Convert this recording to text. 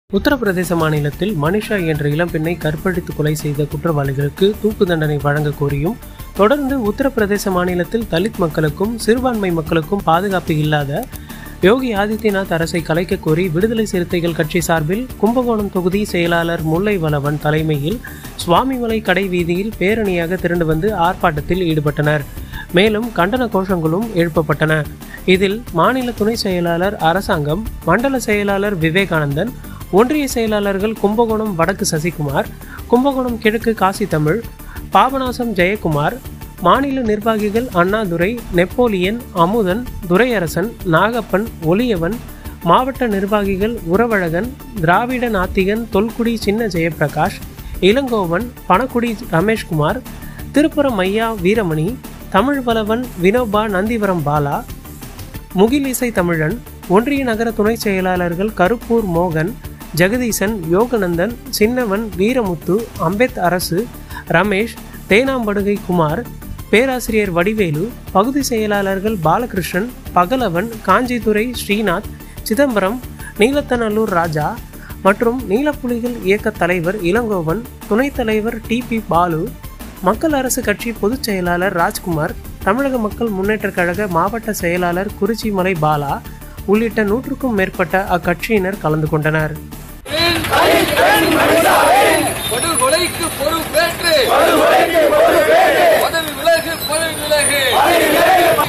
உத்தரப்பிரதேச மாநிலத்தில் மனிஷா என்ற இளம்பெண்ணை கற்பழித்து கொலை செய்த குற்றவாளிகளுக்கு தூக்கு தண்டனை வழங்க கோரியும் தொடர்ந்து உத்தரப்பிரதேச மாநிலத்தில் தலித் மக்களுக்கும் சிறுபான்மை மக்களுக்கும் பாதுகாப்பு இல்லாத யோகி ஆதித்யநாத் அரசை கலைக்க கோரி விடுதலை சிறுத்தைகள் கட்சி சார்பில் கும்பகோணம் தொகுதி செயலாளர் முல்லை வளவன் தலைமையில் சுவாமிமலை கடை வீதியில் பேரணியாக திரண்டு வந்து ஆர்ப்பாட்டத்தில் ஈடுபட்டனர் மேலும் கண்டன கோஷங்களும் எழுப்பப்பட்டன இதில் மாநில துணை செயலாளர் அரசாங்கம் மண்டல செயலாளர் விவேகானந்தன் ஒன்றிய செயலாளர்கள் கும்பகோணம் வடக்கு சசிகுமார் கும்பகோணம் கிழக்கு காசி தமிழ் பாபநாசம் ஜெயக்குமார் மாநில நிர்வாகிகள் அண்ணாதுரை நெப்போலியன் அமுதன் துரையரசன் நாகப்பன் ஒளியவன் மாவட்ட நிர்வாகிகள் உறவழகன் திராவிட நாத்திகன் தொல்குடி சின்ன ஜெயப்பிரகாஷ் இளங்கோவன் பணக்குடி ரமேஷ்குமார் திருப்புரம் ஐயா வீரமணி தமிழ் வளவன் வினோபா நந்திவரம் பாலா முகிலிசை தமிழன் ஒன்றிய நகர துணை செயலாளர்கள் கருப்பூர் மோகன் ஜெகதீசன் யோகநந்தன் சின்னவன் வீரமுத்து அம்பேத் அரசு ரமேஷ் தேனாம்படுகை குமார் பேராசிரியர் வடிவேலு பகுதி செயலாளர்கள் பாலகிருஷ்ணன் பகலவன் காஞ்சிதுரை ஸ்ரீநாத் சிதம்பரம் நீலத்தநல்லூர் ராஜா மற்றும் நீலப்புலிகள் இயக்க தலைவர் இளங்கோவன் துணைத் தலைவர் டிபி பாலு மக்கள் அரசு கட்சி பொதுச் செயலாளர் ராஜ்குமார் தமிழக மக்கள் முன்னேற்றக் கழக மாவட்ட செயலாளர் குறிச்சிமலை பாலா உள்ளிட்ட நூற்றுக்கும் மேற்பட்ட அக்கட்சியினர் கலந்து கொண்டனர் படுகொலைக்கு பொறுப்பேற்று பதவி விலகு பதவி விலகு